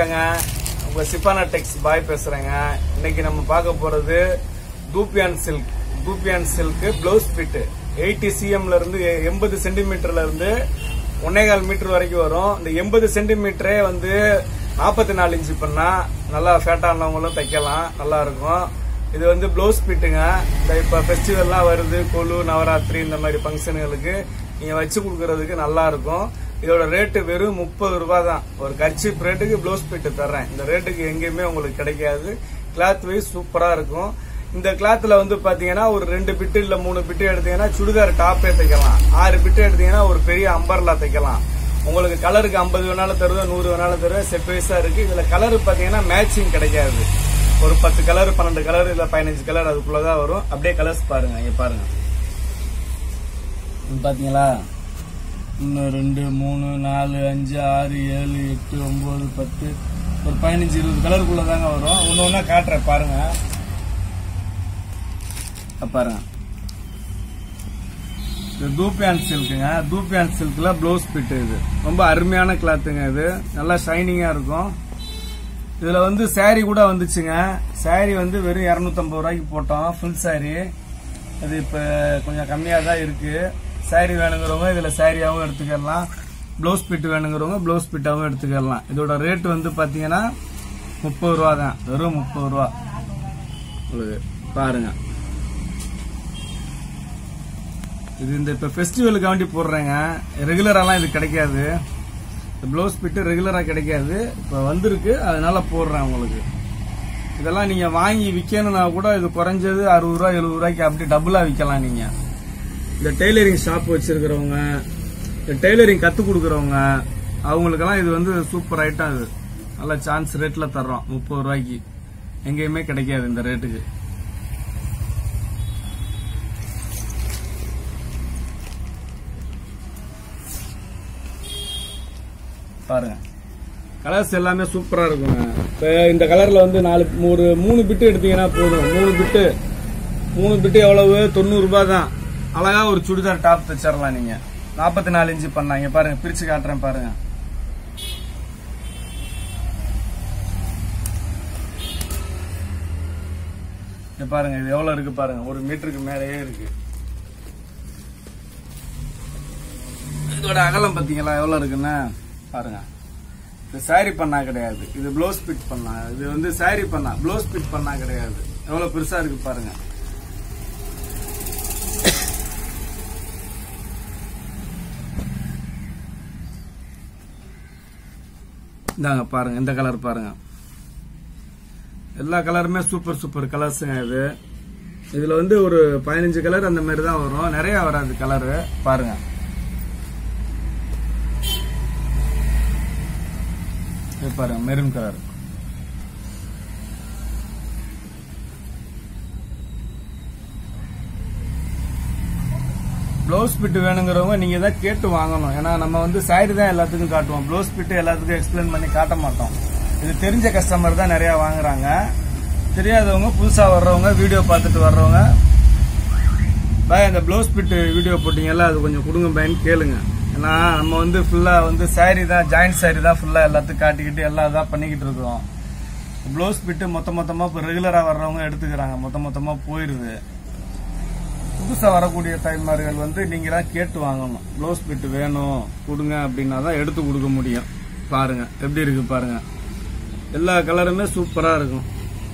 வணக்கங்க உங்க சிப்பானா டெக்ஸ் பாய் பேசுறேங்க இன்னைக்கு நம்ம பார்க்க போறது தூப்பியான் சில்க் தூப்பியான் சில்க் பிளவுஸ் பிட் எயிட்டி சிஎம்ல இருந்து எண்பது சென்டிமீட்டர்ல இருந்து ஒன்னேகால் மீட்டர் வரைக்கும் வரும் இந்த எண்பது சென்டிமீட்டரே வந்து நாற்பத்தி நாலு இன்ச்சு பண்ணா நல்லா ஃபேட்டானவங்களும் தைக்கலாம் நல்லா இருக்கும் இது வந்து பிளவுஸ் பிட்டுங்க இந்த இப்ப ஃபெஸ்டிவல்லாம் வருது கொலு நவராத்திரி இந்த மாதிரி ஃபங்க்ஷனுகளுக்கு நீங்க வச்சு கொடுக்கறதுக்கு நல்லா இருக்கும் இதோட ரேட்டு வெறும் முப்பது ரூபாய் தான் ஒரு கர்ச்சிப் ரேட்டுக்கு ப்ளவுஸ் பிட்டு தர்றேன் இந்த ரேட்டுக்கு எங்கேயுமே உங்களுக்கு கிடைக்காது கிளாத் வைஸ் சூப்பரா இருக்கும் இந்த கிளாத்ல வந்து பாத்தீங்கன்னா ஒரு ரெண்டு பிட்டு இல்ல மூணு பிட்டு எடுத்தீங்கன்னா சுடிதார் டாப்பே தைக்கலாம் ஆறு பிட்டு எடுத்தீங்கன்னா ஒரு பெரிய அம்பர்லா தைக்கலாம் உங்களுக்கு கலருக்கு ஐம்பது வேணாலும் தருவேன் நூறு வேணாலும் தருவேன் செட் வைஸா இருக்கு இதுல கலர் பாத்தீங்கன்னா மேட்சிங் கிடைக்காது ஒரு பத்து கலர் பன்னெண்டு கலர் இல்ல பதினஞ்சு கலர் அதுக்குள்ளதான் வரும் அப்படியே கலர்ஸ் பாருங்க இங்க பாருங்க இது பாத்தீங்களா ஒன்று ரெண்டு மூணு நாலு அஞ்சு ஆறு ஏழு எட்டு ஒன்பது பத்து ஒரு பதினஞ்சு இருபது கலருக்குள்ள தாங்க வரும் ஒன்று ஒன்றா காட்டுறேன் பாருங்க அப்ப பாருங்க இது தூப்பியான் சில்க்குங்க தூப்பியான் சில்க்ல ப்ளவுஸ் பிட் இது ரொம்ப அருமையான கிளாத்துங்க இது நல்லா ஷைனிங்கா இருக்கும் இதுல வந்து saree கூட வந்துச்சுங்க saree வந்து வெறும் 250 ரூபாய்க்கு போட்டோம் ஃபுல் saree அது இப்ப கொஞ்சம் கம்மியா தான் இருக்கு saree வேணுங்கிறவங்க இதுல சாரியாவும் எடுத்துக்கலாம் ப்ளவுஸ் பிட் வேணுங்கிறவங்க ப்ளவுஸ் பிட்டாவும் எடுத்துக்கலாம் இதோட ரேட் வந்து பாத்தீங்கன்னா முப்பது ரூபா தான் வெறும் முப்பது ரூபா உங்களுக்கு பாருங்க இது இந்த இப்ப ஃபெஸ்டிவலுக்கு வேண்டி போடுறேங்க ரெகுலராலாம் இது கிடைக்காது ப்ளவுஸ் பிட்டு ரெகுலரா கிடைக்காது இப்ப வந்திருக்கு அதனால போடுறேன் உங்களுக்கு இதெல்லாம் நீங்க வாங்கி விற்கணும்னா கூட இது குறைஞ்சது அறுபது ரூபா எழுபது ரூபாய்க்கு அப்படி டபுளா விற்கலாம் நீங்க இந்த டெய்லரிங் ஷாப் வச்சிருக்கிறவங்க இந்த டெய்லரிங் கத்து கொடுக்கறவங்க அவங்களுக்கெல்லாம் இது வந்து சூப்பர் ஐட்டம் இது நல்ல சான்ஸ் ரேட்ல தர்றோம் முப்பது ரூபாய்க்கு எங்கேயுமே கிடைக்காது இந்த ரேட்டுக்கு பாருங்க கலர்ஸ் எல்லாமே சூப்பரா இருக்குங்க இப்ப இந்த கலர்ல வந்து நாலு ஒரு மூணு பிட்டு எடுத்தீங்கன்னா போதும் மூணு பிட்டு மூணு பிட்டு எவ்வளவு தொண்ணூறு ரூபாய் தான் அழகா ஒரு சுடிதார் டாப் தச்சிடலாம் நீங்க நாற்பத்தி நாலு இன்ச்சு பண்ணாங்க பாருங்க பிரிச்சு காட்டுறேன் பாருங்க இங்க பாருங்க இது எவ்வளவு இருக்கு பாருங்க ஒரு மீட்டருக்கு மேலேயே இருக்கு இதோட அகலம் பாத்தீங்களா எவ்வளவு இருக்குன்னு பாருங்க இது சாரி பண்ணா கிடையாது இது ப்ளவுஸ் பிட் பண்ணா இது வந்து சாரி பண்ணா ப்ளவுஸ் பிட் பண்ணா கிடையாது எவ்வளவு பெருசா இருக்கு பாருங்க இந்தாங்க பாருங்க இந்த கலர் பாருங்க எல்லா கலருமே சூப்பர் சூப்பர் கலர்ஸுங்க இது இதுல வந்து ஒரு பதினஞ்சு கலர் அந்த மாதிரி தான் வரும் நிறைய வராது கலரு பாருங்க இது பாருங்க மெரூன் கலர் ப்ளவுஸ் பிட் வேணுங்கிறவங்க நீங்க தான் கேட்டு வாங்கணும் ஏன்னா நம்ம வந்து சாரி தான் எல்லாத்துக்கும் காட்டுவோம் ப்ளவுஸ் பிட் எல்லாத்துக்கும் எக்ஸ்பிளைன் பண்ணி காட்ட மாட்டோம் இது தெரிஞ்ச கஸ்டமர் தான் நிறைய வாங்குறாங்க தெரியாதவங்க புதுசா வர்றவங்க வீடியோ பார்த்துட்டு வர்றவங்க பாய் அந்த ப்ளவுஸ் பிட் வீடியோ போட்டீங்கல்ல அது கொஞ்சம் கொடுங்க பயன் கேளுங்க ஏன்னா நம்ம வந்து ஃபுல்லா வந்து சாரி தான் ஜாயிண்ட் சாரி தான் ஃபுல்லா எல்லாத்துக்கும் காட்டிக்கிட்டு எல்லாம் இதாக பண்ணிக்கிட்டு இருக்கிறோம் ப்ளவுஸ் பிட்டு மொத்த மொத்தமா இப்போ ரெகுலரா வர்றவங்க எடுத்துக்கிறாங்க மொத்த மொத்தமா போயிருது புதுசா வரக்கூடிய தாய்மார்கள் வந்து நீங்க தான் கேட்டு வாங்கணும் ப்ளவுஸ் பிட் வேணும் கொடுங்க அப்படின்னா தான் எடுத்து கொடுக்க முடியும் பாருங்க எப்படி இருக்கு பாருங்க எல்லா கலருமே சூப்பரா இருக்கும்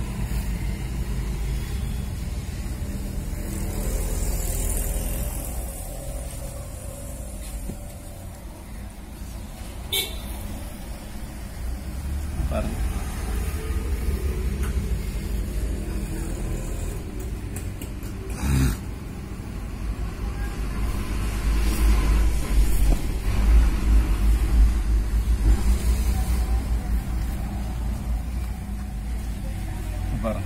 பாருங்க பாருங்க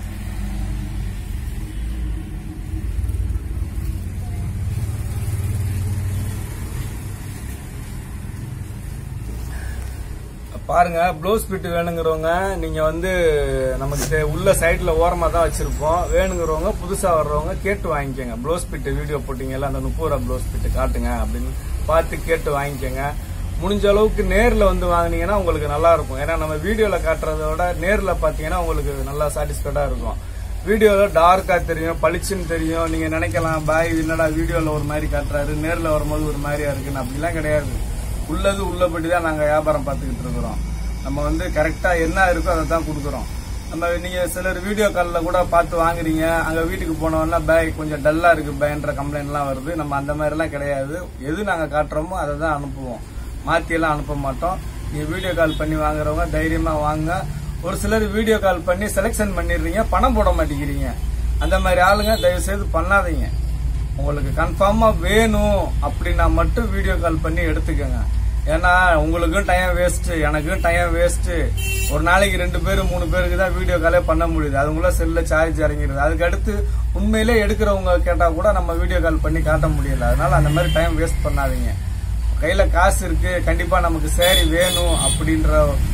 பாருங்க ப்ளவுஸ் பிட் வேணுங்கிறவங்க நீங்க வந்து நமக்கு உள்ள சைட்ல ஓரமா தான் வச்சிருப்போம் வேணுங்கிறவங்க புதுசா வர்றவங்க கேட்டு வாங்கிக்கோங்க ப்ளவுஸ் பிட் வீடியோ போட்டீங்கல்ல அந்த முப்பது ரூபா ப்ளவுஸ் பிட் காட்டுங்க அப்படின்னு பார்த்து கேட்டு வாங்கிக்கோங்க முடிஞ்ச அளவுக்கு நேர்ல வந்து வாங்குனீங்கன்னா உங்களுக்கு நல்லா இருக்கும் ஏன்னா நம்ம வீடியோல காட்டுறத விட நேர்ல பாத்தீங்கன்னா உங்களுக்கு நல்லா சாட்டிஸ்ஃபைடா இருக்கும் வீடியோல டார்க்கா தெரியும் பளிச்சுன்னு தெரியும் நீங்க நினைக்கலாம் பாய் என்னடா வீடியோல ஒரு மாதிரி காட்டுறாரு நேர்ல வரும்போது ஒரு மாதிரியா இருக்குன்னு அப்படிலாம் கிடையாது உள்ளது உள்ளபடி தான் நாங்க வியாபாரம் பார்த்துக்கிட்டு இருக்கிறோம் நம்ம வந்து கரெக்டா என்ன இருக்கோ அதை தான் கொடுக்குறோம் நம்ம நீங்க சிலர் வீடியோ காலில் கூட பார்த்து வாங்குறீங்க அங்க வீட்டுக்கு போனோம்னா பேக் கொஞ்சம் டல்லா இருக்கு பேன்ற கம்ப்ளைண்ட்லாம் வருது நம்ம அந்த மாதிரிலாம் கிடையாது எது நாங்க காட்டுறோமோ அதை தான் அனுப்புவோம் மாத்தி எல்லாம் அனுப்ப மாட்டோம் நீங்க வீடியோ கால் பண்ணி வாங்குறவங்க தைரியமா வாங்க ஒரு சிலர் வீடியோ கால் பண்ணி செலெக்ஷன் பண்ணிடுறீங்க பணம் போட மாட்டேங்கிறீங்க அந்த மாதிரி ஆளுங்க தயவு செய்து பண்ணாதீங்க உங்களுக்கு கன்ஃபார்மா வேணும் அப்படின்னா மட்டும் வீடியோ கால் பண்ணி எடுத்துக்கோங்க ஏன்னா உங்களுக்கும் டைம் வேஸ்ட் எனக்கும் டைம் வேஸ்ட் ஒரு நாளைக்கு ரெண்டு பேர் மூணு பேருக்கு தான் வீடியோ காலே பண்ண முடியுது அதுக்குள்ள செல்ல சார்ஜ் இறங்கிடுது அதுக்கு அடுத்து உண்மையிலே எடுக்கிறவங்க கேட்டா கூட நம்ம வீடியோ கால் பண்ணி காட்ட முடியல அதனால அந்த மாதிரி டைம் வேஸ்ட் பண்ணாதீங்க கையில காசு இருக்கு கண்டிப்பா நமக்கு சேரி வேணும் அப்படின்ற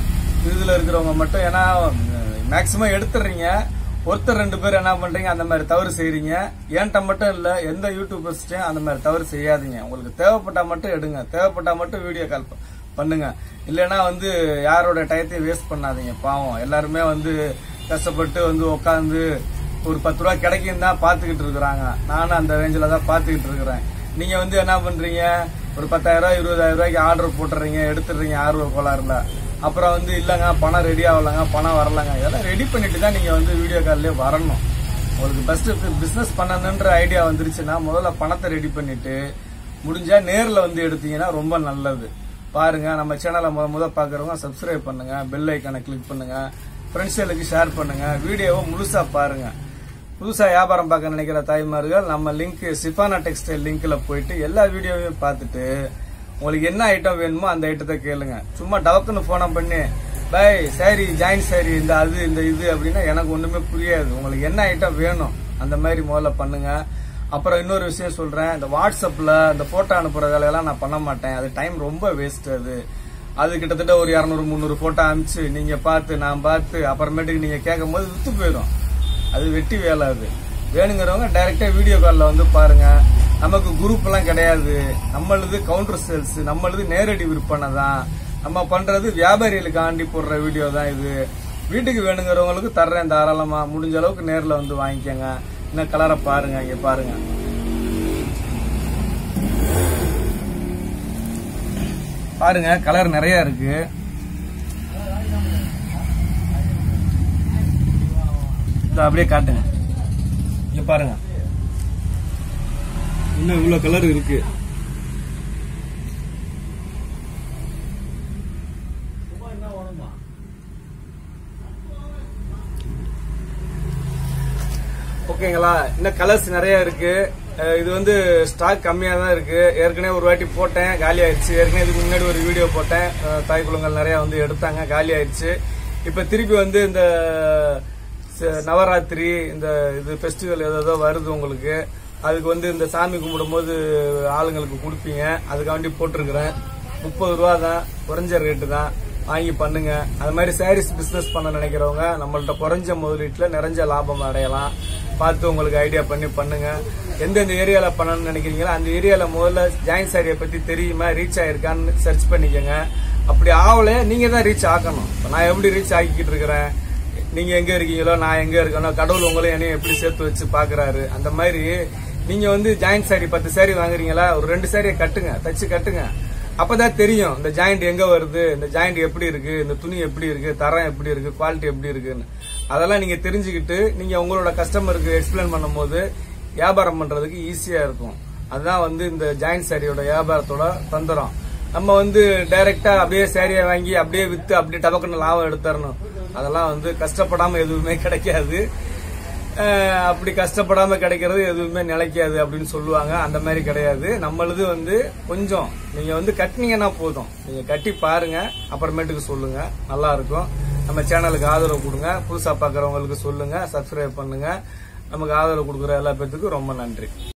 இதுல இருக்கிறவங்க மட்டும் ஏன்னா மேக்சிமம் எடுத்துடுறீங்க ஒருத்தர் ரெண்டு பேர் என்ன பண்றீங்க அந்த மாதிரி தவறு செய்றீங்க என்கிட்ட மட்டும் இல்ல எந்த யூடியூபர்ஸ்டையும் அந்த மாதிரி தவறு செய்யாதீங்க உங்களுக்கு தேவைப்பட்டா மட்டும் எடுங்க தேவைப்பட்டா மட்டும் வீடியோ கால் பண்ணுங்க இல்லைன்னா வந்து யாரோட டயத்தையும் வேஸ்ட் பண்ணாதீங்க பாவம் எல்லாருமே வந்து கஷ்டப்பட்டு வந்து உட்காந்து ஒரு பத்து ரூபா கிடைக்கும் தான் பாத்துக்கிட்டு இருக்கிறாங்க நானும் அந்த ரேஞ்சில தான் பாத்துக்கிட்டு இருக்கிறேன் நீங்க வந்து என்ன பண்றீங்க ஒரு பத்தாயிரம் ரூபாய் இருபதாயிரம் ரூபாய்க்கு ஆர்டர் போட்டுறீங்க எடுத்துடுறீங்க ஆர்வ கோளாறுல அப்புறம் வந்து இல்லங்க பணம் ரெடி ஆகலங்க பணம் வரலங்க இதெல்லாம் ரெடி பண்ணிட்டு தான் நீங்க வந்து வீடியோ கால்லே வரணும் உங்களுக்கு பெஸ்ட் பிசினஸ் பண்ணணுன்ற ஐடியா வந்துருச்சுன்னா முதல்ல பணத்தை ரெடி பண்ணிட்டு முடிஞ்சா நேர்ல வந்து எடுத்தீங்கன்னா ரொம்ப நல்லது பாருங்க நம்ம சேனலை முத முத பாக்குறவங்க சப்ஸ்கிரைப் பண்ணுங்க பெல் ஐக்கானை கிளிக் பண்ணுங்க ஃப்ரெண்ட்ஸ்களுக்கு ஷேர் பண்ணுங்க வீடியோவை முழுசா பாருங்க புதுசா வியாபாரம் பார்க்க நினைக்கிற தாய்மார்கள் நம்ம லிங்க் சிஃபானா டெக்ஸ்டைல் லிங்க்ல போயிட்டு எல்லா வீடியோவையும் பார்த்துட்டு உங்களுக்கு என்ன ஐட்டம் வேணுமோ அந்த ஐட்டத்தை கேளுங்க சும்மா டவக்குன்னு போன பண்ணி பை சாரி ஜாயின் சாரி இந்த அது இந்த இது அப்படின்னா எனக்கு ஒண்ணுமே புரியாது உங்களுக்கு என்ன ஐட்டம் வேணும் அந்த மாதிரி முதல்ல பண்ணுங்க அப்புறம் இன்னொரு விஷயம் சொல்றேன் இந்த வாட்ஸ்அப்ல இந்த போட்டோ அனுப்புற வேலையெல்லாம் நான் பண்ண மாட்டேன் அது டைம் ரொம்ப வேஸ்ட் அது அது கிட்டத்தட்ட ஒரு இரநூறு முந்நூறு போட்டோ அனுப்பிச்சு நீங்க பார்த்து நான் பார்த்து அப்புறமேட்டுக்கு நீங்க கேட்கும் போது வித்து போயிடும் அது வெட்டி வேலை அது வேணுங்கிறவங்க டைரக்டா வீடியோ காலில் வந்து பாருங்க நமக்கு குரூப் எல்லாம் கிடையாது நம்மளது கவுண்டர் சேல்ஸ் நம்மளது நேரடி விற்பனை தான் நம்ம பண்றது வியாபாரிகளுக்கு ஆண்டி போடுற வீடியோ தான் இது வீட்டுக்கு வேணுங்கிறவங்களுக்கு தர்றேன் தாராளமா முடிஞ்ச அளவுக்கு நேர்ல வந்து வாங்கிக்கோங்க இன்னும் கலரை பாருங்க இங்க பாருங்க பாருங்க கலர் நிறைய இருக்கு இதோ அப்படியே காட்டுங்க இங்க பாருங்க இன்னும் இவ்வளவு கலர் இருக்கு ஓகேங்களா இன்னும் கலர்ஸ் நிறைய இருக்கு அஹ் இது வந்து ஸ்டாக் கம்மியா தான் இருக்கு ஏற்கனவே ஒரு வாட்டி போட்டேன் காலி ஆயிடுச்சு ஏற்கனவே இதுக்கு முன்னாடி ஒரு வீடியோ போட்டேன் அஹ் தாய் குளங்கள் நிறைய வந்து எடுத்தாங்க காலி ஆயிடுச்சு இப்ப திருப்பி வந்து இந்த ச- நவராத்திரி இந்த இது ஃபெஸ்டிவல் ஏதோ வருது உங்களுக்கு அதுக்கு வந்து இந்த சாமி கும்பிடும்போது ஆளுங்களுக்கு கொடுப்பீங்க அதுக்காண்டி போட்டிருக்கிறேன் முப்பது ரூபா தான் குறைஞ்ச ரேட்டு தான் வாங்கி பண்ணுங்க அது மாதிரி சாரீஸ் பிசினஸ் பண்ண நினைக்கிறவங்க நம்மள்ட்ட குறைஞ்ச முதலீட்டுல நிறைஞ்ச லாபம் அடையலாம் பார்த்து உங்களுக்கு ஐடியா பண்ணி பண்ணுங்க எந்தெந்த ஏரியால பண்ணணும்னு நினைக்கிறீங்களோ அந்த ஏரியால முதல்ல ஜாயின் சாரியை பத்தி தெரியுமா ரீச் ஆயிருக்கான்னு சர்ச் பண்ணிக்கோங்க அப்படி ஆகல நீங்க தான் ரீச் ஆக்கணும் இப்ப நான் எப்படி ரீச் ஆக்கிக்கிட்டு இருக்கிறேன் நீங்க எங்க இருக்கீங்களோ நான் எங்க இருக்கேனோ கடவுள் உங்களை என்னையும் எப்படி சேர்த்து வச்சு பாக்குறாரு அந்த மாதிரி நீங்க வந்து ஜாயிண்ட் சாரி பத்து சாரி வாங்குறீங்களா ஒரு ரெண்டு சாரியை கட்டுங்க தச்சு கட்டுங்க அப்பதான் தெரியும் இந்த ஜாயிண்ட் எங்க வருது இந்த ஜாயிண்ட் எப்படி இருக்கு இந்த துணி எப்படி இருக்கு தரம் எப்படி இருக்கு குவாலிட்டி எப்படி இருக்குன்னு அதெல்லாம் நீங்க தெரிஞ்சுக்கிட்டு நீங்க உங்களோட கஸ்டமருக்கு எக்ஸ்பிளைன் பண்ணும்போது வியாபாரம் பண்றதுக்கு ஈஸியா இருக்கும் அதுதான் வந்து இந்த ஜாயிண்ட் சாரியோட வியாபாரத்தோட தந்திரம் நம்ம வந்து டைரக்டா அப்படியே சாரியை வாங்கி அப்படியே வித்து அப்படியே டபக்குன்னு லாபம் எடுத்துறணும் அதெல்லாம் வந்து கஷ்டப்படாம எதுவுமே கிடைக்காது அஹ் அப்படி கஷ்டப்படாம கிடைக்கிறது எதுவுமே நிலைக்காது அப்படின்னு சொல்லுவாங்க அந்த மாதிரி கிடையாது நம்மளது வந்து கொஞ்சம் நீங்க வந்து கட்டினீங்கன்னா போதும் நீங்க கட்டி பாருங்க அப்புறமேட்டுக்கு சொல்லுங்க நல்லா இருக்கும் நம்ம சேனலுக்கு ஆதரவு கொடுங்க புதுசா பாக்குறவங்களுக்கு சொல்லுங்க சப்ஸ்கிரைப் பண்ணுங்க நமக்கு ஆதரவு கொடுக்குற எல்லா பேத்துக்கும் ரொம்ப நன்றி